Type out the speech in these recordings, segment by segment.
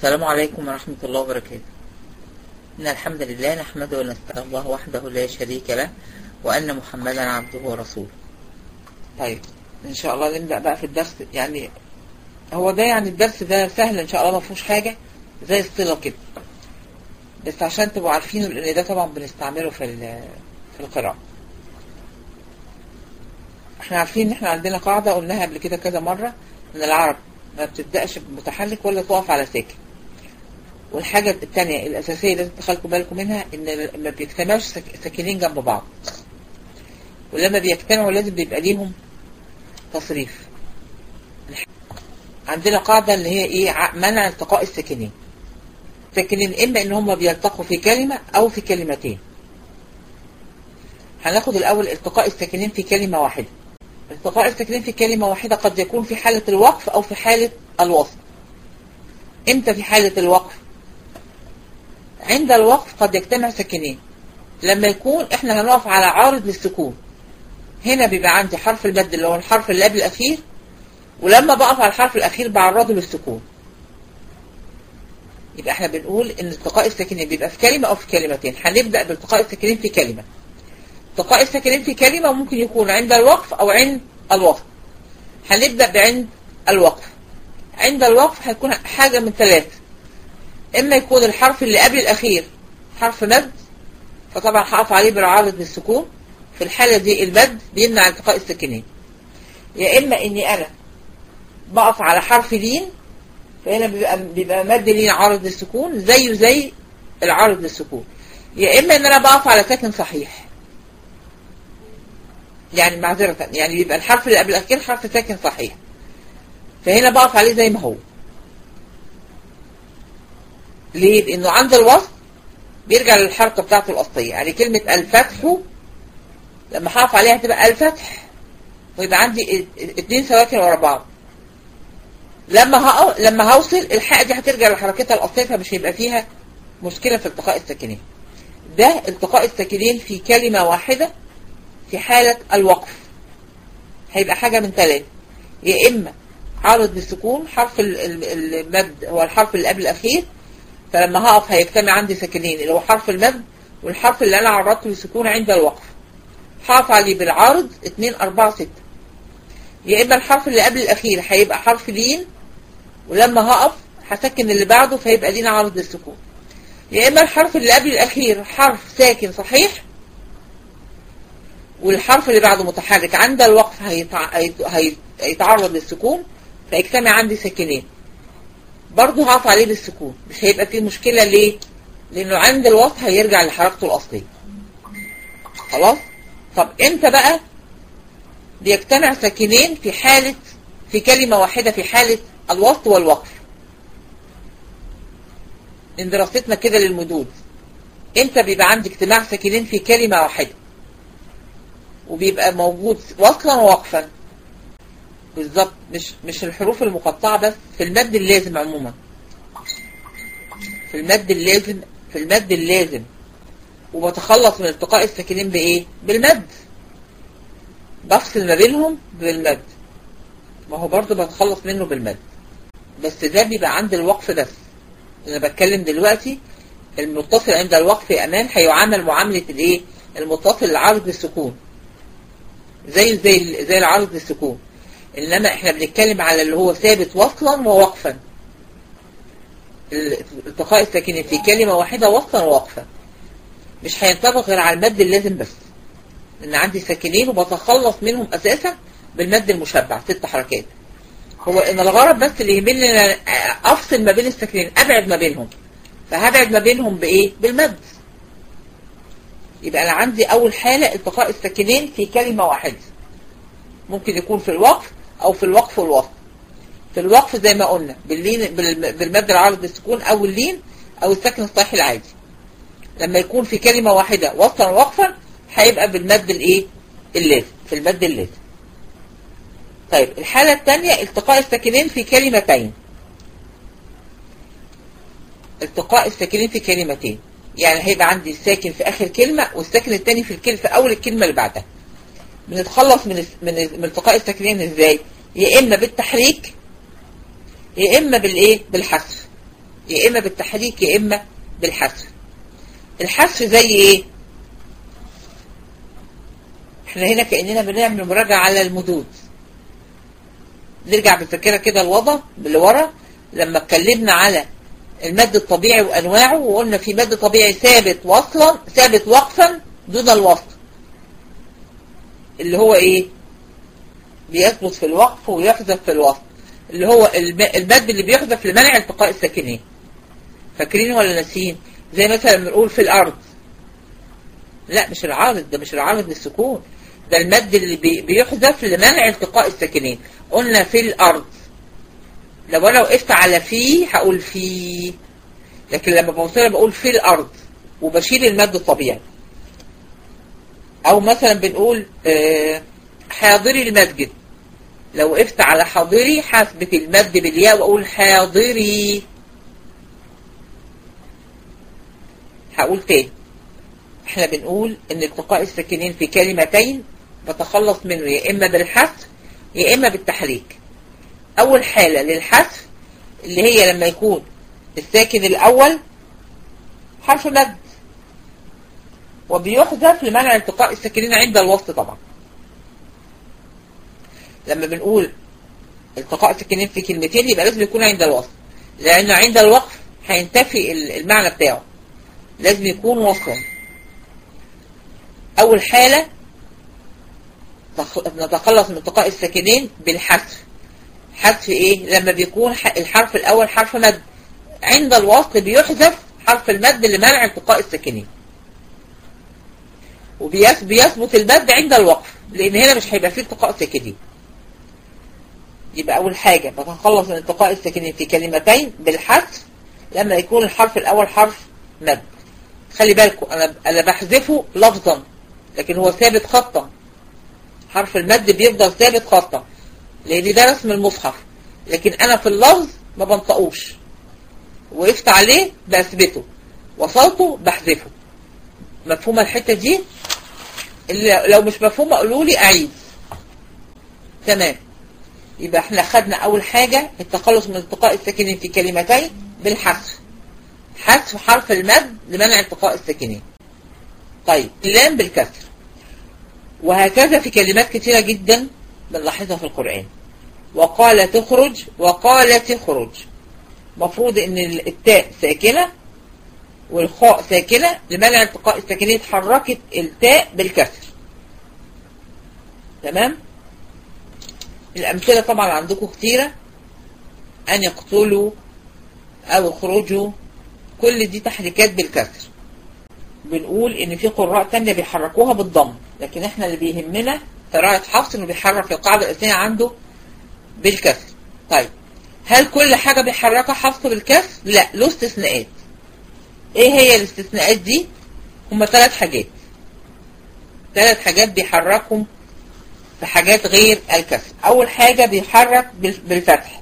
السلام عليكم ورحمة الله وبركاته إن الحمد لله نحمده ونستعين الله وحده لا شريك له وأن محمدا عبده ورسوله طيب إن شاء الله نبدأ بقى في الدرس يعني هو ده يعني الدرس ده سهل إن شاء الله ما فيهوش حاجة زي الصلة كده بس عشان تبقوا عارفين لأن ده طبعا بنستعمله في في القراءة احنا عارفين ان احنا عندنا قاعدة قلناها قبل كده كذا مرة ان العرب ما بتبدأش بمتحرك ولا تقف على ساكن والحاجة الثانية الأساسية اللي لازم تخلوا بالكم منها إن ما بيجتمعوش ساكنين جنب بعض ولما بيجتمعوا لازم بيبقى ليهم تصريف عندنا قاعدة اللي هي إيه منع التقاء الساكنين ساكنين إما إن هم بيلتقوا في كلمة أو في كلمتين هناخد الأول التقاء الساكنين في كلمة واحدة التقاء الساكنين في كلمة واحدة قد يكون في حالة الوقف أو في حالة الوصل امتى في حالة الوقف عند الوقف قد يجتمع ساكنين لما يكون احنا هنقف على عارض للسكون هنا بيبقى عندي حرف المد اللي هو الحرف اللي قبل الأخير ولما بقف على الحرف الأخير بعرضه للسكون يبقى احنا بنقول ان التقاء الساكنين بيبقى في كلمة أو في كلمتين هنبدأ بالتقاء الساكنين في كلمة التقاء الساكنين في كلمة ممكن يكون عند الوقف أو عند الوصل هنبدأ بعند الوقف عند الوقف هيكون حاجة من ثلاثة إما يكون الحرف اللي قبل الأخير حرف مد فطبعا هقف عليه بالعارض للسكون في الحالة دي المد بيمنع التقاء الساكنين يا إما إني أنا بقف على حرف لين فهنا بيبقى, بيبقى مد لين عارض للسكون زيه زي العارض للسكون يا إما إن أنا بقف على ساكن صحيح يعني معذرة يعني بيبقى الحرف اللي قبل الأخير حرف ساكن صحيح فهنا بقف عليه زي ما هو ليه؟ لأنه عند الوصل بيرجع للحركة بتاعته الأصلية يعني كلمة الفتح لما هقف عليها هتبقى الفتح ويبقى عندي اتنين سواكن ورا بعض لما هقو... لما هوصل الحاء دي هترجع لحركتها الأصلية فمش هيبقى فيها مشكلة في التقاء الساكنين ده التقاء الساكنين في كلمة واحدة في حالة الوقف هيبقى حاجة من ثلاثة يا إما عارض للسكون حرف المد هو الحرف اللي قبل الأخير فلما هقف هيجتمع عندي ساكنين اللي هو حرف المد والحرف اللي أنا عرضته للسكون عند الوقف هقف عليه بالعارض 2 4 6 يا إما الحرف اللي قبل الأخير هيبقى حرف لين ولما هقف هسكن اللي بعده فيبقى لين عارض للسكون يا إما الحرف اللي قبل الأخير حرف ساكن صحيح والحرف اللي بعده متحرك عند الوقف هيتع... هيتعرض للسكون فيجتمع عندي ساكنين برضه هقف عليه بالسكون مش هيبقى فيه مشكلة ليه لانه عند الوقف هيرجع لحركته الاصلية خلاص طب امتى بقى بيجتمع ساكنين في حالة في كلمة واحدة في حالة الوسط والوقف من دراستنا كده للمدود امتى بيبقى عندي اجتماع ساكنين في كلمة واحدة وبيبقى موجود وصلا ووقفا بالظبط مش مش الحروف المقطعة بس في المد اللازم عموما في المد اللازم في المد اللازم وبتخلص من التقاء الساكنين بايه بالمد بفصل ما بينهم بالمد ما هو برضه بتخلص منه بالمد بس ده بيبقى عند الوقف بس انا بتكلم دلوقتي المتصل عند الوقف يا امان هيعامل معاملة الايه المتصل العارض للسكون زي زي زي العرض للسكون انما احنا بنتكلم على اللي هو ثابت وصلا ووقفا التقاء الساكنين في كلمة واحدة وصلا ووقفا مش هينطبق غير على المد اللازم بس ان عندي ساكنين وبتخلص منهم اساسا بالمد المشبع ست حركات هو ان الغرض بس اللي يهمني ان افصل ما بين الساكنين ابعد ما بينهم فهبعد ما بينهم بايه بالمد يبقى أنا عندي أول حالة التقاء الساكنين في كلمة واحدة ممكن يكون في الوقف أو في الوقف والوصف في الوقف زي ما قلنا باللين بالمد العارض للسكون أو اللين أو السكن الصحيح العادي لما يكون في كلمة واحدة وصلا ووقفا هيبقى بالمد الايه اللازم في المد اللازم طيب الحالة الثانية التقاء الساكنين في كلمتين التقاء الساكنين في كلمتين يعني هيبقى عندي الساكن في اخر كلمة والساكن الثاني في الكلمة في اول الكلمة اللي بعدها بنتخلص من من من التقاء الساكنين ازاي يا اما بالتحريك يا اما بالايه بالحذف يا إما بالتحريك يا إما بالحذف الحذف زي إيه احنا هنا كأننا بنعمل مراجعة على المدود نرجع بالذاكرة كده الوضع اللي ورا لما اتكلمنا على المد الطبيعي وأنواعه وقلنا في مد طبيعي ثابت وصلا ثابت وقفا دون الوصل اللي هو ايه بيثبت في الوقف ويحذف في الوصل اللي هو المد اللي بيحذف لمنع التقاء الساكنين فاكرين ولا ناسيين زي مثلا بنقول في الارض لا مش العارض ده مش العارض للسكون ده المد اللي بي بيحذف لمنع التقاء الساكنين قلنا في الارض لو انا وقفت على في هقول في لكن لما بوصلها بقول في الارض وبشيل المد الطبيعي او مثلا بنقول آه حاضري المسجد لو وقفت على حاضري حسبة المد بالياء واقول حاضري هقول تاني احنا بنقول ان التقاء الساكنين في كلمتين بتخلص منه يا اما بالحذف يا اما بالتحريك اول حالة للحذف اللي هي لما يكون الساكن الاول حرف مد وبيحذف لمنع التقاء الساكنين عند الوصل طبعا لما بنقول التقاء الساكنين في كلمتين يبقى لازم يكون عند الوصل لأن عند الوقف هينتفي المعنى بتاعه لازم يكون وصلا أول حالة نتخلص من التقاء الساكنين بالحذف حذف ايه لما بيكون الحرف الاول حرف مد عند الوصل بيحذف حرف المد لمنع التقاء الساكنين وبيثبت المد عند الوقف لان هنا مش هيبقى فيه التقاء ساكنين يبقى اول حاجة بتخلص من التقاء الساكنين في كلمتين بالحذف لما يكون الحرف الاول حرف مد خلي بالكم انا انا بحذفه لفظا لكن هو ثابت خطا حرف المد بيفضل ثابت خطا لان ده رسم المصحف لكن انا في اللفظ ما بنطقوش وقفت عليه بثبته وصلته بحذفه مفهومه الحته دي اللي لو مش مفهومه قولوا لي اعيد تمام يبقى احنا خدنا اول حاجة التخلص من التقاء الساكنين في كلمتين بالحذف حذف حرف المد لمنع التقاء الساكنين طيب اللام بالكسر وهكذا في كلمات كثيرة جدا بنلاحظها في القرآن وقال تخرج وقال تخرج مفروض ان التاء ساكنة والخاء ساكنة لمنع التقاء الساكنين اتحركت التاء بالكسر تمام الأمثلة طبعا عندكم كتيرة أن يقتلوا أو يخرجوا كل دي تحريكات بالكسر بنقول إن في قراء تانية بيحركوها بالضم لكن إحنا اللي بيهمنا قراءة حفص إنه بيحرك القاعدة الأساسية عنده بالكسر طيب هل كل حاجة بيحركها حفص بالكسر؟ لا له استثناءات إيه هي الاستثناءات دي؟ هما ثلاث حاجات ثلاث حاجات بيحركهم في حاجات غير الكسر اول حاجة بيحرك بالفتح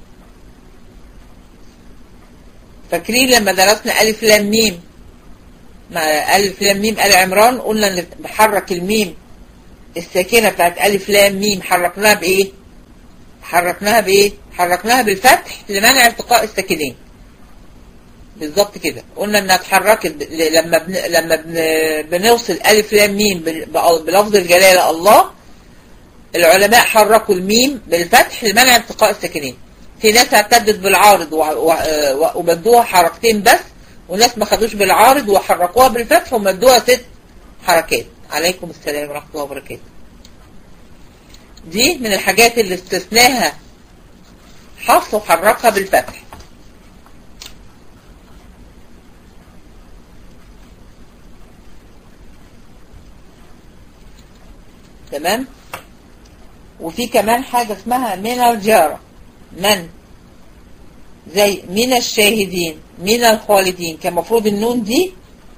فاكرين لما درسنا الف لام ميم مع الف لام ميم ال عمران قلنا ان بحرك الميم الساكنة بتاعت الف لام ميم حركناها بايه حركناها بايه حركناها بالفتح لمنع التقاء الساكنين بالظبط كده قلنا انها اتحركت لما بن... لما بن... بنوصل الف لام ميم بلفظ الجلاله الله العلماء حركوا الميم بالفتح لمنع التقاء الساكنين في ناس اعتدت بالعارض ومدوها حركتين بس وناس ما خدوش بالعارض وحركوها بالفتح ومدوها ست حركات عليكم السلام ورحمة الله وبركاته دي من الحاجات اللي استثناها حفص وحركها بالفتح تمام وفي كمان حاجة اسمها من الجارة من زي من الشاهدين من الخالدين كان المفروض النون دي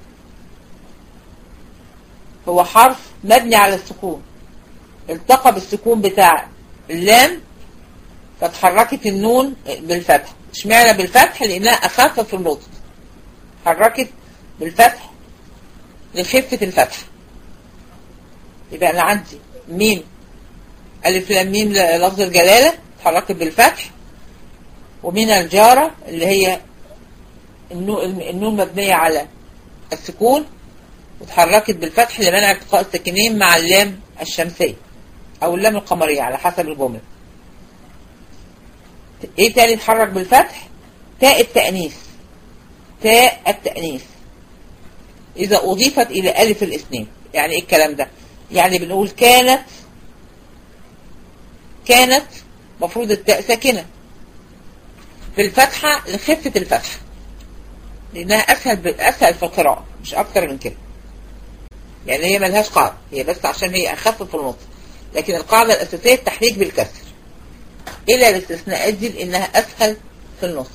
هو حرف مبني على السكون التقى بالسكون بتاع اللام فتحركت النون بالفتح اشمعنى بالفتح لانها اخف في النطق حركت بالفتح لخفة الفتح يبقى انا عندي ميم ألف لام ميم لفظ الجلالة اتحركت بالفتح ومن الجارة اللي هي النون النون مبنية على السكون وتحركت بالفتح لمنع التقاء الساكنين مع اللام الشمسية أو اللام القمرية على حسب الجملة ايه تاني اتحرك بالفتح تاء التأنيث تاء التأنيث إذا أضيفت إلى ألف الاثنين يعني إيه الكلام ده يعني بنقول كانت كانت مفروض التاء ساكنة في الفتحة لخفة الفتحة لأنها أسهل أسهل في القراءة مش أكتر من كده يعني هي ملهاش قاعدة هي بس عشان هي أخف في النطق لكن القاعدة الأساسية التحريك بالكسر إلى الاستثناءات دي لأنها أسهل في النطق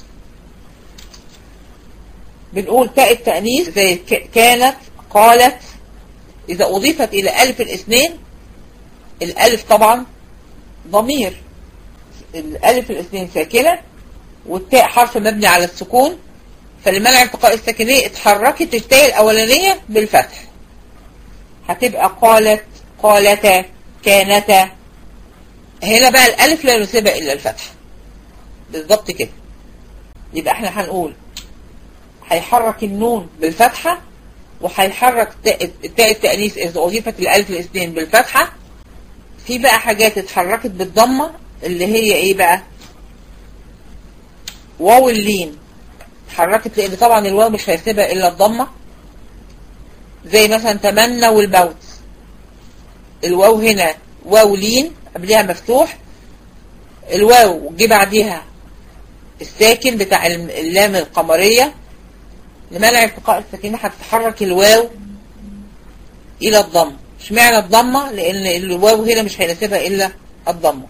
بنقول تاء التأنيث زي كانت قالت إذا أضيفت إلى ألف الاثنين الألف طبعا ضمير الألف الاثنين ساكنة والتاء حرف مبني على السكون فلمنع التقاء الساكنية اتحركت التاء الأولانية بالفتح هتبقى قالت قالتا كانتا هنا بقى الألف لا يناسبها إلا الفتح بالضبط كده يبقى احنا هنقول هيحرك النون بالفتحة وهيحرك التاء التأنيث إذا أضيفت الألف الاثنين بالفتحة في بقى حاجات اتحركت بالضمة اللي هي ايه بقى واو اللين اتحركت لان طبعا الواو مش هيسيبها الا الضمة زي مثلا تمنى والموت الواو هنا واو لين قبلها مفتوح الواو جه بعديها الساكن بتاع اللام القمرية لمنع التقاء الساكنة هتتحرك الواو الى الضم اشمعنى الضمة لان الواو هنا مش هيناسبها الا الضمة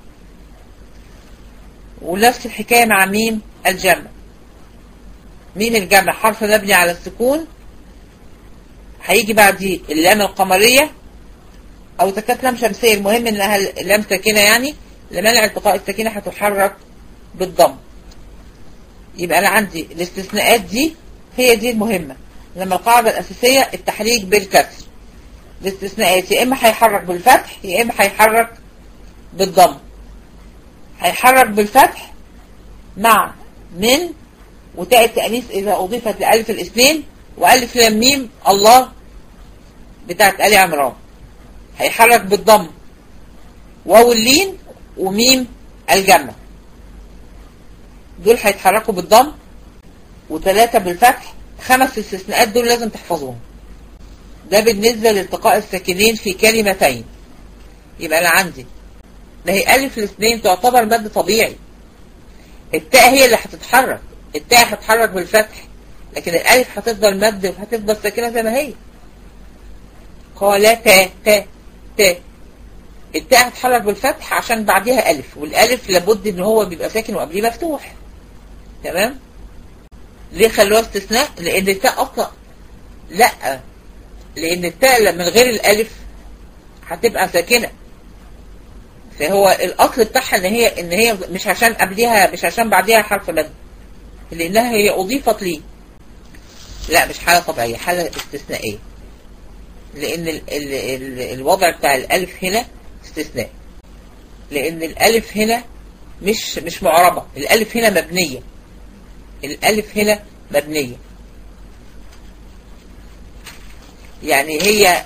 ونفس الحكاية مع مين الجمع مين الجمع حرف مبني على السكون هيجي بعديه اللام القمرية او تكات لام شمسية المهم انها لام ساكنة يعني لمنع التقاء الساكنة هتحرك بالضم يبقى انا عندي الاستثناءات دي هي دي المهمة لما القاعدة الاساسية التحريك بالكسر الاستثناءات يا اما هيحرك بالفتح يا اما هيحرك بالضم هيحرك بالفتح مع من وتاء التأنيث إذا أضيفت لألف الاثنين وألف لام ميم الله بتاعت آل عمران هيحرك بالضم واو اللين وميم الجمع دول هيتحركوا بالضم وثلاثة بالفتح خمس استثناءات دول لازم تحفظوهم ده بالنسبة لالتقاء الساكنين في كلمتين يبقى أنا عندي ده هي ألف الاثنين تعتبر مد طبيعي التاء هي اللي هتتحرك التاء هتتحرك بالفتح لكن الألف هتفضل مد وهتفضل ساكنة زي ما هي قال تا تا تا التاء هتتحرك بالفتح عشان بعديها ألف والألف لابد إن هو بيبقى ساكن وقبليه مفتوح تمام ليه خلوها استثناء لأن التاء أصلا لا لأن التاء من غير الألف هتبقى ساكنة فهو الأصل بتاعها إن هي إن هي مش عشان قبليها مش عشان بعديها حرف مد لأنها هي أضيفت لي لا مش حالة طبيعية حالة استثنائية لأن ال ال ال الوضع بتاع الألف هنا استثناء لأن الألف هنا مش مش معربة الألف هنا مبنية الألف هنا مبنية يعني هي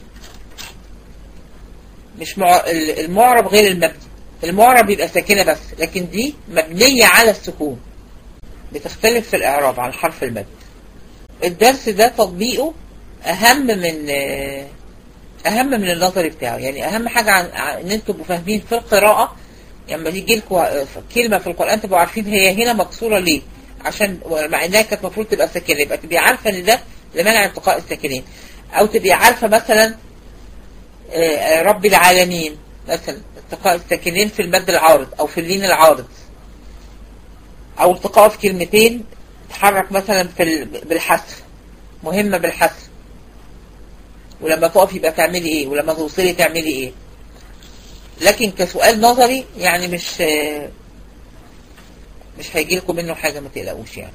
مش مع... المعرب غير المبني المعرب يبقى ساكنة بس لكن دي مبنية على السكون بتختلف في الإعراب عن حرف المد الدرس ده تطبيقه أهم من أهم من النظري بتاعه يعني أهم حاجة عن إن أنتم تبقوا فاهمين في القراءة لما يعني تيجي لكم كلمة في القرآن تبقوا عارفين هي هنا مكسورة ليه عشان مع إنها كانت المفروض تبقى ساكنة يبقى تبقي عارفة إن ده لمنع التقاء الساكنين أو تبقي عارفة مثلا رب العالمين مثلا التقاء الساكنين في المد العارض او في اللين العارض او التقاء في كلمتين تحرك مثلا في بالحذف مهمة بالحذف ولما تقف يبقى تعملي ايه ولما توصلي تعملي ايه لكن كسؤال نظري يعني مش مش هيجي لكم منه حاجة ما تقلقوش يعني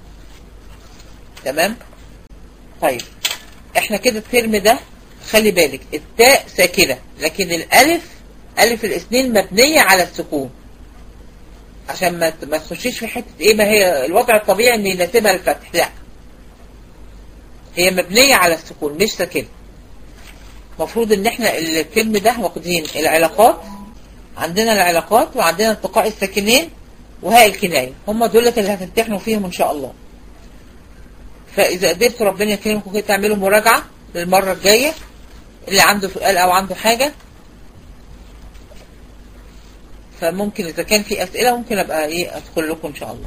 تمام طيب احنا كده الترم ده خلي بالك التاء ساكنة لكن الألف ألف الاثنين مبنية على السكون عشان ما ما تخشيش في حته ايه ما هي الوضع الطبيعي ان يناسبها الفتح لا هي مبنيه على السكون مش ساكنه المفروض ان احنا الترم ده واخدين العلاقات عندنا العلاقات وعندنا التقاء الساكنين وهاء الكنايه هم دول اللي هتمتحنوا فيهم ان شاء الله فاذا قدرت ربنا يكرمكم كده تعملوا مراجعه للمره الجايه اللي عنده سؤال او عنده حاجه فممكن اذا كان في اسئله ممكن ابقى ايه ادخل لكم ان شاء الله